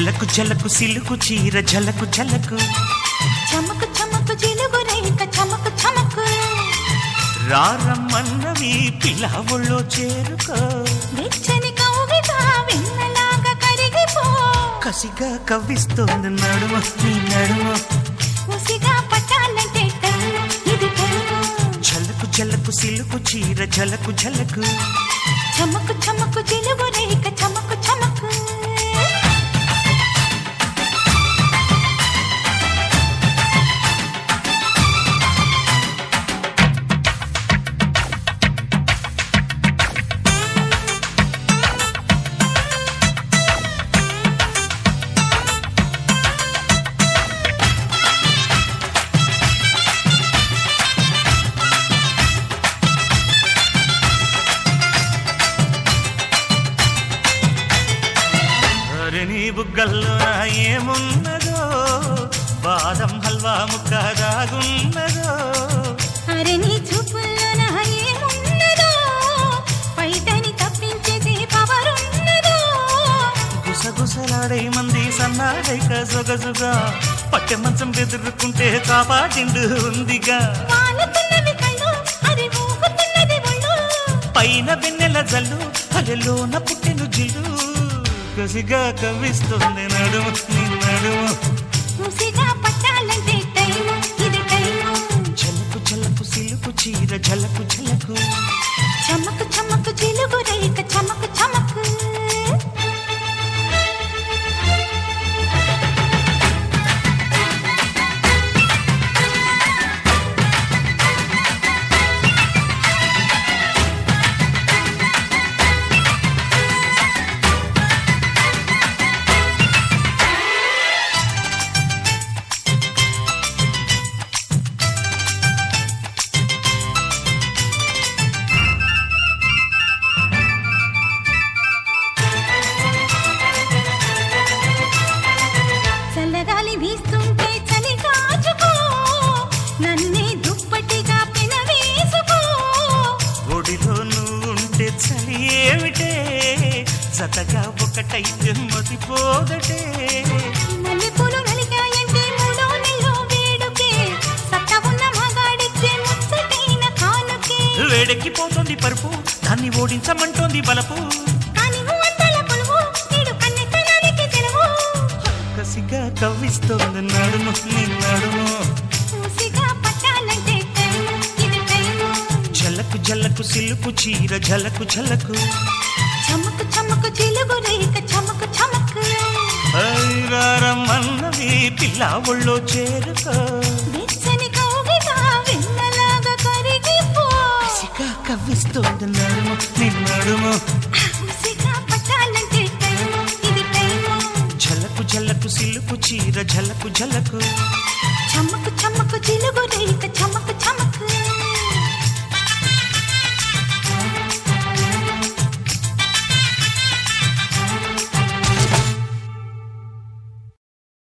జలకు జలకు సిలుకు చీర జలకు జలకు చమకు చమకు జిలుగు రేఖ చమకు చమకు రారమ్మన్నవి పిల్ల ఒళ్ళో చేరుకో వెచ్చని కౌగిట వెన్నలాగా కరిగిపో కసిగా కవ్విస్తోంది నడుము నీ నడుము ఉసిగా పట్టాలంటే టైము ఇది టైము జలకు జలకు సిలుకు చీర జలకు జలకు చమకు చమకు జిలుగు రేఖ చమకు చమకు అరే నీ బుగ్గల్లో నా ఏమున్నదో బాదం హల్వా ముక్క దాగున్నదో అరే నీ చూపుల్లో నా ఏమున్నదో పైటని తప్పించేది పవరున్నదో గుసగుసలాడే మంది సన్నాడైక సొగసుగా పట్టె మంచం బెదురుకుంటే కాపాటిండు ఉందిగా వాలుతున్నవి కళ్ళు అది ఊగుతున్నది ఒళ్ళు పైన వెన్నెల జల్లు అరెలోన పుట్టెను జిల్లు కసిగా కవ్విస్తుంది నడుము నీ నడుము ముసిగా పట్టాలంటే టైము ఇది టైము జలకు జలకు సిలుకు చీర జలకు జలకు చమకు చమకు జిలుగు రేఖ చమకు చమకు చల్లగాలి వీస్తుంటే చలి కాచుకో నన్నే దుప్పటిగా పెనవేసుకో ఒడిలో నువ్వుంటే చలి ఏమిటే జతగా ఒకటైతే మతిపోదటే మల్లెపూలు నలిగాయంటే మూడో నెలలో వేడుకే సత్తా ఉన్న మగాడిచ్చే ముచ్చటైన కానుకే వేడెక్కిపోతుంది పరుపు దాన్ని ఓడించమంటోంది బలపు కానీ వంటల కొలువు నేడు కన్నెత్తనానికి తెలవు కసిగా కవ్విస్తోంది నడుము నీ నడుము మూసిగా పట్టాలంటే టైము ఇది టైము జలకు జలకు సిలుకు చీర జలకు జలకు చమకు చమకు చిలుగు రేఖ చమకు చమకు ఐరారమ్మన్నవి పిల్ల ఒళ్ళో చేరుకో వెచ్చని కౌగిట వెన్నలాగా కరిగిపో కసిగా కవ్విస్తోంది నడుము నీ నడుము మూసిగా పట్టాలంటే టైము ఇది టైము జలకు జలకు సిలుకు చీర జలకు జలకు చమకు చమకు చిలుగు రేఖ చమకు